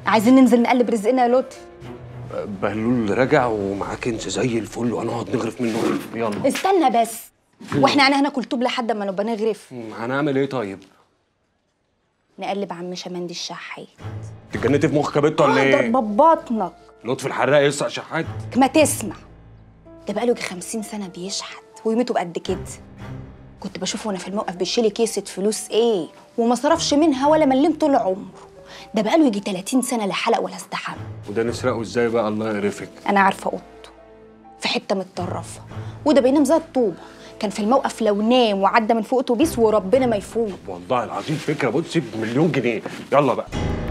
عايزين ننزل نقلب رزقنا يا لطفي بهلول رجع ومعاه كنز زي الفل وهنقعد نغرف منه يلا استنى بس واحنا يعني هناكل طوب لحد ما نبقى نغرف هنعمل ايه طيب؟ نقلب عم شمندي الشحات اتجننتي في مخك يا بت ولا اقدر ايه؟ ببطنك لطفي الحراق يسرق شحات ما تسمع ده بقاله يجي 50 سنه بيشحت وقيمته بقد كده كنت بشوفه وانا في الموقف بيشيلي كيسه فلوس ايه وما صرفش منها ولا مليم طول عمره ده بقاله يجي 30 سنه لا حلق ولا استحمى وده نسرقه ازاي بقى الله يقرفك انا عارفه اوضته في حته متطرفه وده بينام زي الطوبه كان في الموقف لو نام وعدى من فوق اتوبيس وربنا ما يفوق والله العظيم فكره بصي بمليون جنيه يلا بقى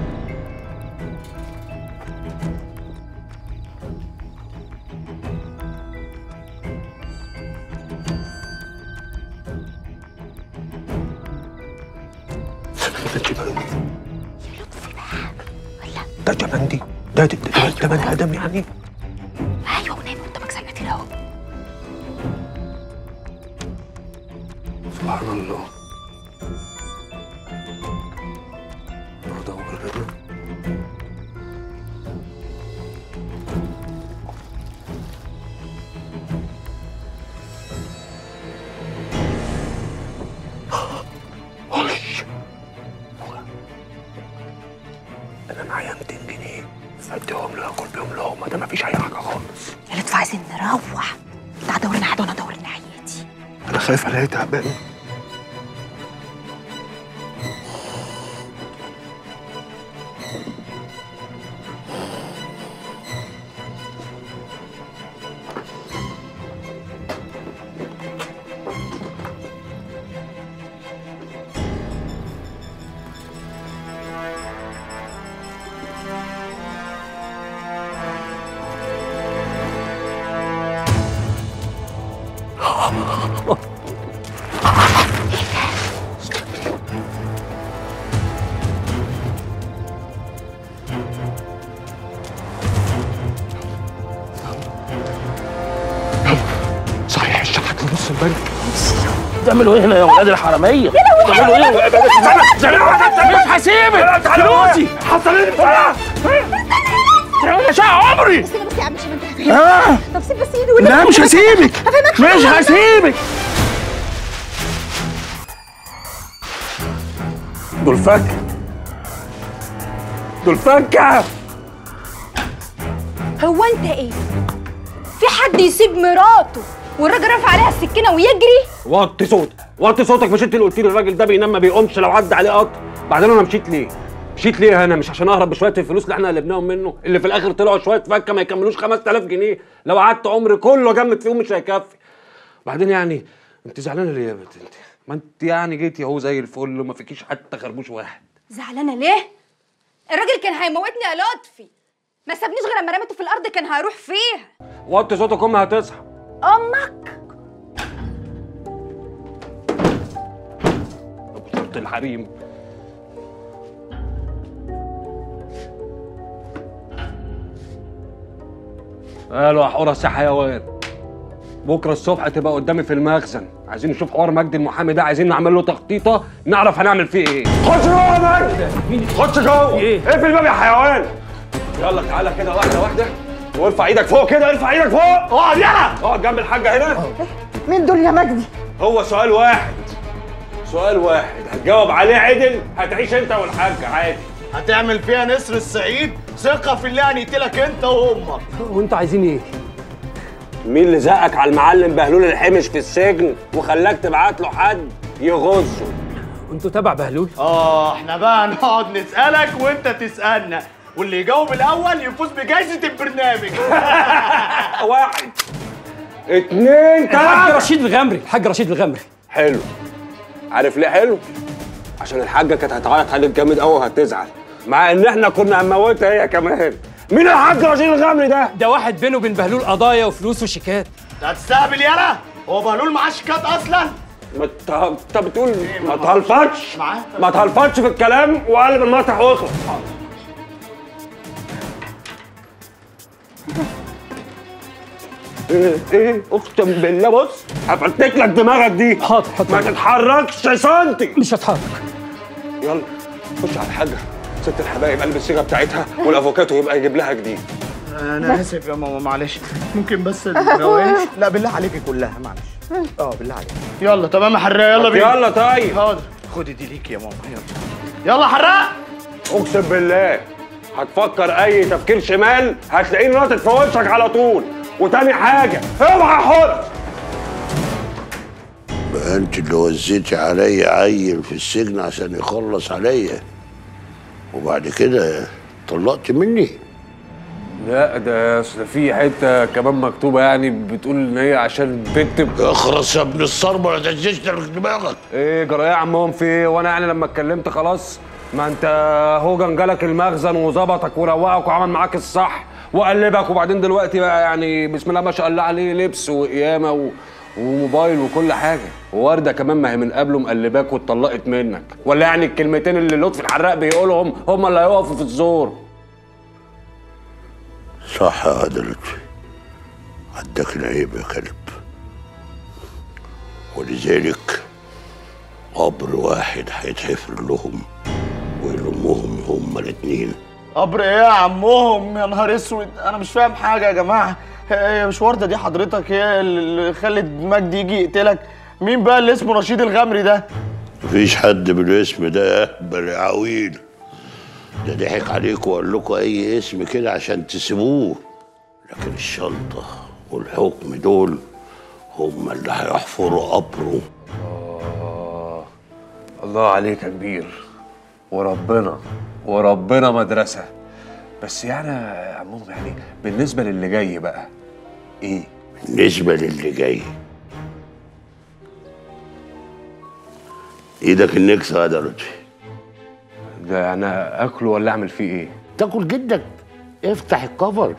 ده جمندي ده ده ده, ده بني ادم يعني ايوه ونام قدامك سنتين اهو سبحان الله بدور هنا وش. انا معايا 200 جنيه فاديهم له اكل بيهم لقمه ده مفيش اي حاجه خالص يا لطفي عايزين نروح تعال دور ناحيه وانا ادور ناحيتي انا خايف الاقي تعبان صحيح الشحات في نص البنك تعملوا ايه هنا يا ولاد الحراميه؟ تعملوا ايه؟ مش هسيبك فلوسي حصل لي يا شقة عمري بس بس يا عم شمال آه. طب سيب بس ايدي لا مش هسيبك مش هسيبك دول فكة دول فكة هو انت ايه في حد يسيب مراته والراجل رافع عليها السكينه ويجري وطي صوتك وطي صوتك مش انت اللي قلت لي الراجل ده بينام ما بيقومش لو عدى عليه قطر بعدين انا مشيت ليه؟ مشيت ليه انا مش عشان اهرب بشويه الفلوس اللي احنا قلبناهم منه اللي في الاخر طلعوا شويه فكه ما يكملوش 5000 جنيه لو قعدت عمري كله اجمد فيهم مش هيكفي بعدين يعني انت زعلانه ليه يا بنت انت؟ ما انت يعني جيتي اهو زي الفل وما فيكيش حتى خربوش واحد زعلانه ليه الراجل كان هيموتني يا لطفي ما سابنيش غير لما رميته في الارض كان هيروح فيها وطي صوتك امي هتصحى امك ابو شرط الحريم قالوا يا حورس يا حيوان بكره الصبح تبقى قدامي في المخزن عايزين نشوف حوار مجدي المحامي ده عايزين نعمل له تخطيطه نعرف هنعمل فيه ايه خش جوه يا مجدي خش جوه ايه؟ اقفل الباب يا حيوان يلا تعالى كده واحده واحده وارفع ايدك فوق كده ارفع ايدك فوق اقعد يلا اقعد جنب الحاجه هنا مين دول يا مجدي؟ هو سؤال واحد سؤال واحد هتجاوب عليه عدل هتعيش انت والحاج عادي هتعمل فيها نسر السعيد ثقة في الله هنقتلك انت وامك وانتوا عايزين ايه؟ مين اللي زقك على المعلم بهلول الحمش في السجن وخلاك تبعت له حد يغزه انتوا تبع بهلول؟ اه احنا بقى نقعد نسألك وانت تسألنا واللي يجاوب الاول يفوز بجائزة البرنامج واحد اتنين الحاج تلاته رشيد الغمري الحاج رشيد الغمري حلو عارف ليه حلو؟ عشان الحاجه كانت هتعيط عليك جامد قوي وهتزعل مع ان احنا كنا هنموتها هي كمان مين الحاج رشيد الغمري ده؟ ده واحد بينه وبين بهلول قضايا وفلوس وشيكات انت هتستقبل يالا هو بهلول معاه شيكات اصلا ما ت- انت بتقول ما تهلفطش معاه؟ ما تهلفطش في الكلام وقلب المسرح واخلص ايه ايه اقسم بالله بص هفرتك لك دماغك دي حاضر حاضر ما تتحركش سنتي مش هتحرك يلا خش على الحاجه ست الحبايب قلب الصيغه بتاعتها والافوكاتو يبقى يجيب لها جديد انا اسف يا ماما معلش ممكن بس الروايش لا بالله عليكي كلها معلش اه بالله عليك يلا تمام يا حراق يلا بينا يلا طيب حاضر خدي دي ليكي يا ماما يلا يلا حراق اقسم بالله هتفكر اي تفكير شمال هتلاقيني ناطط في وشك على طول وتاني حاجه اوعى حط بقى انت اللي وزيتي عليا عيل في السجن عشان يخلص عليا وبعد كده طلقت مني لا ده اصل في حته كمان مكتوبه يعني بتقول ان هي عشان البنت اخرس يا ابن الصرمه ولا تهزش دماغك ايه جرى يا عمهم في ايه وانا يعني لما اتكلمت خلاص ما انت هوجن جالك المخزن وظبطك وروقك وعمل معاك الصح وقلبك وبعدين دلوقتي بقى يعني بسم الله ما شاء الله عليه لبس وقيامه و... وموبايل وكل حاجه وورده كمان ما هي من قبله مقلباك واتطلقت منك ولا يعني الكلمتين اللي لطفي الحراق بيقولهم هم اللي هيقفوا في الزور صح يا لطفي عدك العيب يا كلب ولذلك قبر واحد هيتحفر لهم ويلمهم هما الاتنين قبر ايه يا عمهم يا نهار اسود انا مش فاهم حاجه يا جماعه هي مش ورده دي حضرتك هي اللي خلت مجدي يجي يقتلك مين بقى اللي اسمه رشيد الغمري ده مفيش حد بالاسم ده اهبل يا عويل ده ضحك عليكم وقال لكم اي اسم كده عشان تسيبوه لكن الشنطه والحكم دول هما اللي هيحفروا قبره الله عليك يا كبير وربنا وربنا مدرسة بس يعني يا عمهم يعني بالنسبة للي جاي بقى ايه؟ بالنسبه للي جاي ايدك النكسه يا ده لطفي ده انا اكله ولا اعمل فيه ايه؟ تاكل جدك افتح الكفر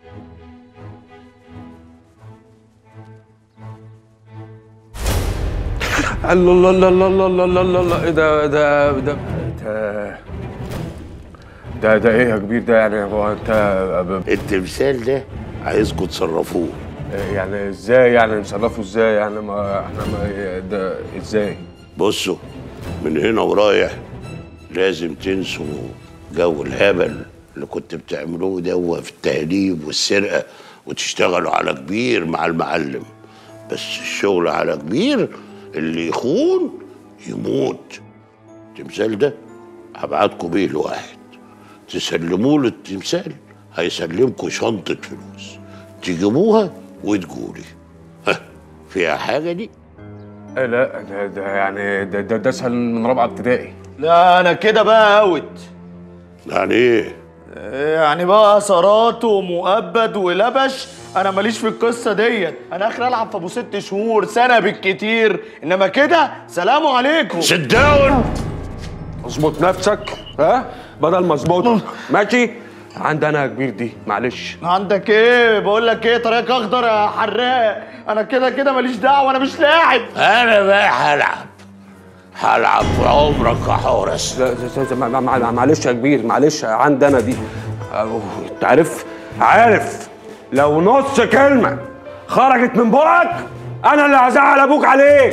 الله الله الله الله الله الله الله الله ايه ده ده ده ده ده ده ايه يا كبير ده يعني هو انت التمثال ده عايزكم تصرفوه يعني ازاي يعني نصرفه ازاي يعني ما احنا ما ده ازاي؟ بصوا من هنا ورايح لازم تنسوا جو الهبل اللي كنت بتعملوه ده في التهريب والسرقه وتشتغلوا على كبير مع المعلم بس الشغل على كبير اللي يخون يموت التمثال ده هبعتكم بيه لواحد تسلموه للتمثال هيسلمكم شنطة فلوس تجيبوها وتقولي ها فيها حاجة دي إيه لا ده ده يعني ده ده, ده اسهل من رابعه ابتدائي لا انا كده بقى اوت يعني ايه يعني بقى سرات ومؤبد ولبش انا ماليش في القصه ديت انا اخر العب في ابو ست شهور سنه بالكتير انما كده سلام عليكم sit down اظبط نفسك ها بدل ما اظبطك ماشي عندي انا يا كبير دي معلش عندك ايه بقول لك ايه طريقك اخضر يا حراق انا كده كده ماليش دعوه انا مش لاعب انا بقى هلعب هلعب في عمرك يا حورس لا، لا، لا، مع- مع- مع- معلش يا كبير معلش عندي انا دي أوه، انت عارف عارف لو نص كلمه خرجت من بقك انا اللي هزعل ابوك عليك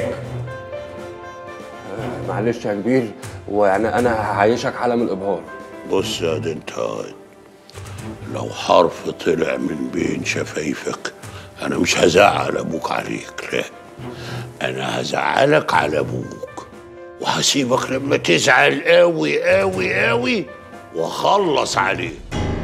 آه، معلش يا كبير ويعني انا هعيشك حاله من الابهار بص يا دي انت لو حرف طلع من بين شفايفك انا مش هزعل ابوك عليك لا انا هزعلك على ابوك وهسيبك لما تزعل قوي قوي قوي واخلص عليك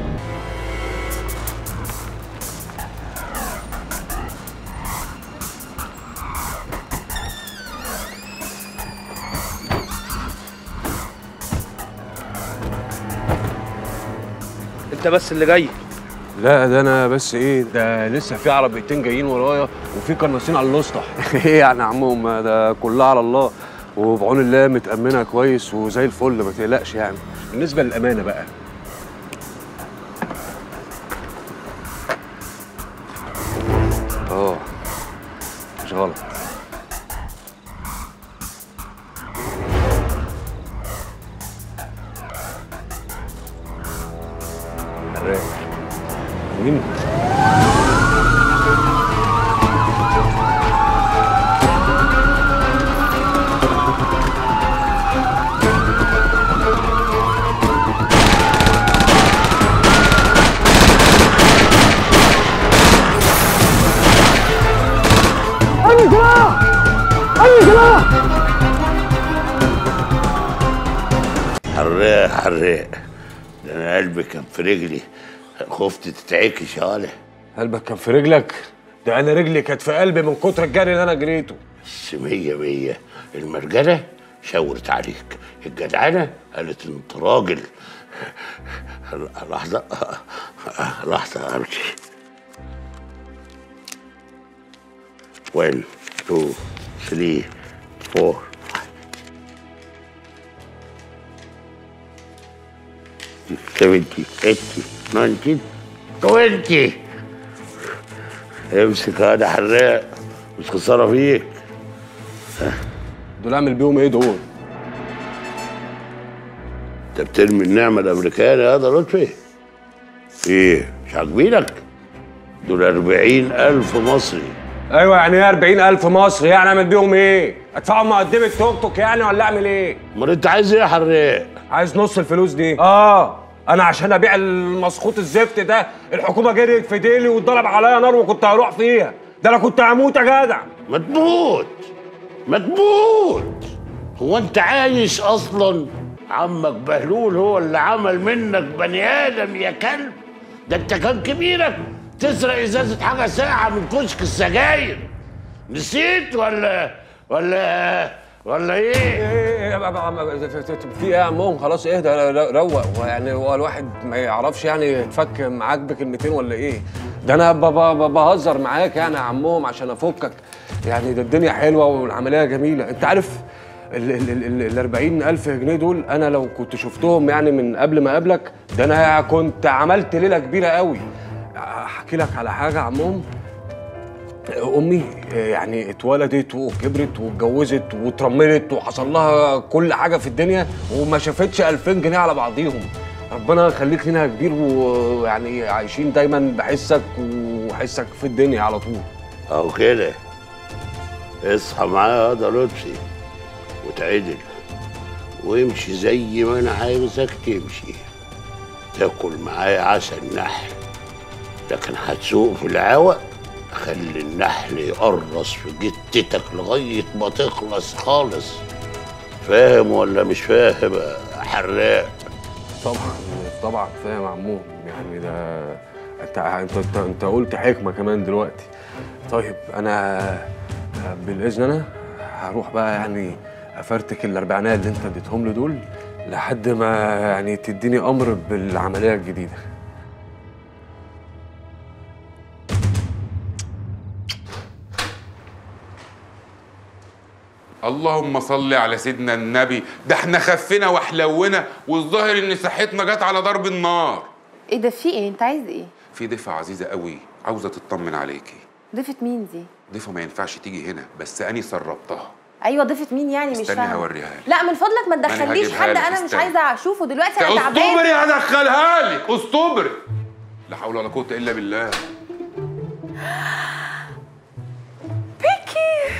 انت بس اللي جاي لا ده انا بس ايه ده لسه في عربيتين جايين ورايا وفي قناصين على الاسطح ايه يعني يا عمهم ده كلها على الله وبعون الله متأمنة كويس وزي الفل ما تقلقش يعني بالنسبة للأمانة بقى اه مش غلط حراق مين؟ حراق حراق ده انا قلبي كان في رجلي خفت تتعكش يا ولا قلبك كان في رجلك ده انا رجلي كانت في قلبي من كتر الجري اللي انا جريته بس مية مية المرجلة شاورت عليك الجدعنة قالت انت راجل لحظة لحظة امشي 1 2 3 4 70 80 90 20 امسك هذا حراق مش خسارة فيك دول اعمل بيهم ايه دول انت بترمي النعمة الأمريكانية هذا لطفي؟ إيه؟ مش عاجبينك؟ دول أربعين ألف مصري ايوه يعني ايه 40000 مصري يعني اعمل بيهم ايه ادفعهم مقدمه توك توك يعني ولا اعمل ايه أمال أنت عايز إيه يا حراق؟ عايز نص الفلوس دي اه انا عشان ابيع المسخوط الزفت ده الحكومه جريت في ديلي واتضرب عليا نار وكنت هروح فيها ده انا كنت هموت يا جدع ما تموت ما تموت هو أنت عايش أصلا؟ عمك بهلول هو اللي عمل منك بني آدم يا كلب ده أنت كان كبيرك تسرق إزازة حاجة ساعة من كشك السجاير نسيت ولا ولا ولا إيه؟ ايه في ايه يا عمهم خلاص اهدى روق هو يعني هو الواحد ما يعرفش يعني يتفك معاك بكلمتين ولا ايه ده انا ب- ب- ب- بهزر معاك يعني يا عمهم عشان افكك يعني ده الدنيا حلوه والعمليه جميله انت عارف ال ال ال ال 40000 جنيه دول انا لو كنت شفتهم يعني من قبل ما اقابلك ده انا كنت عملت ليله كبيره قوي احكي لك على حاجه يا عمهم امي يعني اتولدت وكبرت واتجوزت واترملت وحصل لها كل حاجه في الدنيا وما شافتش 2000 جنيه على بعضيهم ربنا يخليك لنا يا كبير ويعني عايشين دايما بحسك وحسك في الدنيا على طول أهو كده اصحى معايا هذا لطفي وتعدل وامشي زي ما انا عايزك تمشي تاكل معايا عسل نحل لكن هتسوق في العوق خلي النحل يقرص في جتتك لغاية ما تخلص خالص فاهم ولا مش فاهم يا حراق طبعا طبعا فاهم يا عمو يعني ده انت انت انت, انت قلت حكمه كمان دلوقتي طيب انا بالاذن انا هروح بقى يعني افرتك الاربعينات اللي انت اديتهم لي دول لحد ما يعني تديني امر بالعمليه الجديده اللهم صل على سيدنا النبي ده احنا خفنا وحلونا والظاهر ان صحتنا جت على ضرب النار ايه ده في ايه انت عايز ايه في ضيفة عزيزة قوي عاوزة تطمن عليكي ضيفة مين دي ضيفة ما ينفعش تيجي هنا بس أني سربتها ايوه ضيفة مين يعني مش استني فاهمه هوريها لك لا من فضلك ما أنا تدخليش هجيبها حد لك، انا مش استني. عايزه اشوفه دلوقتي انا استبري تعبانه هدخلها لك استبري لا حول ولا قوة إلا بالله بيكي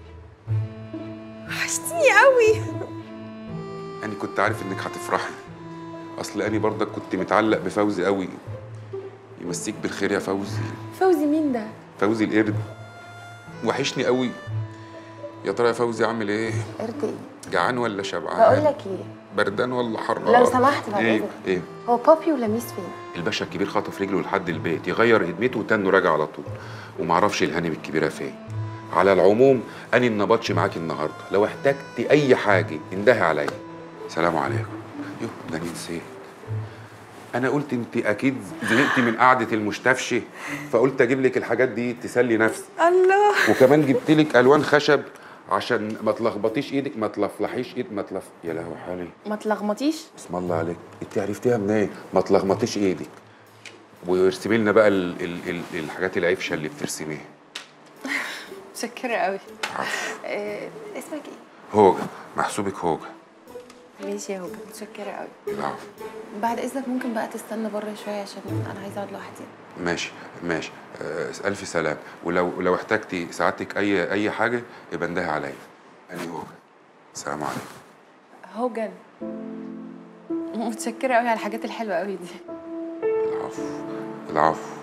وحشتيني قوي أنا كنت عارف إنك هتفرحي أصل أني برضك كنت متعلق بفوزي قوي يمسيك بالخير يا فوزي فوزي مين ده فوزي القرد وحشني قوي يا ترى يا فوزي عامل ايه قرد ايه جعان ولا شبعان بقول لك ايه بردان ولا حران لو سمحت بعد ايه إذنك. ايه هو بابي ولميس فين الباشا الكبير خطف رجله لحد البيت يغير هدمته وتنه راجع على طول ومعرفش الهانم الكبيره فين على العموم اني النبطش معاكي النهارده لو احتجتي اي حاجه اندهي عليا سلام عليكم يوه ده أنا نسيت انا قلت انت اكيد زهقتي من قعده المستفشي فقلت اجيب لك الحاجات دي تسلي نفسك الله وكمان جبت لك الوان خشب عشان ما تلخبطيش ايدك ما تلفلحيش ايد ما تلف يا لهوي حالي ما تلخبطيش بسم الله عليك انت عرفتيها منين ما تلخبطيش ايدك وارسمي لنا بقى ال ال ال الحاجات العفشه اللي بترسميها متشكره قوي إيه اسمك ايه هوجه محسوبك هوجه ماشي يا هوجة متشكره قوي العفو بعد اذنك ممكن بقى تستنى بره شويه عشان انا عايزه اقعد لوحدي ماشي ماشي آه، الف سلام ولو لو احتجتي سعادتك اي اي حاجه يبقى اندهي عليا انا هوجه السلام عليكم هوجن متشكره قوي على الحاجات الحلوه قوي دي العفو العفو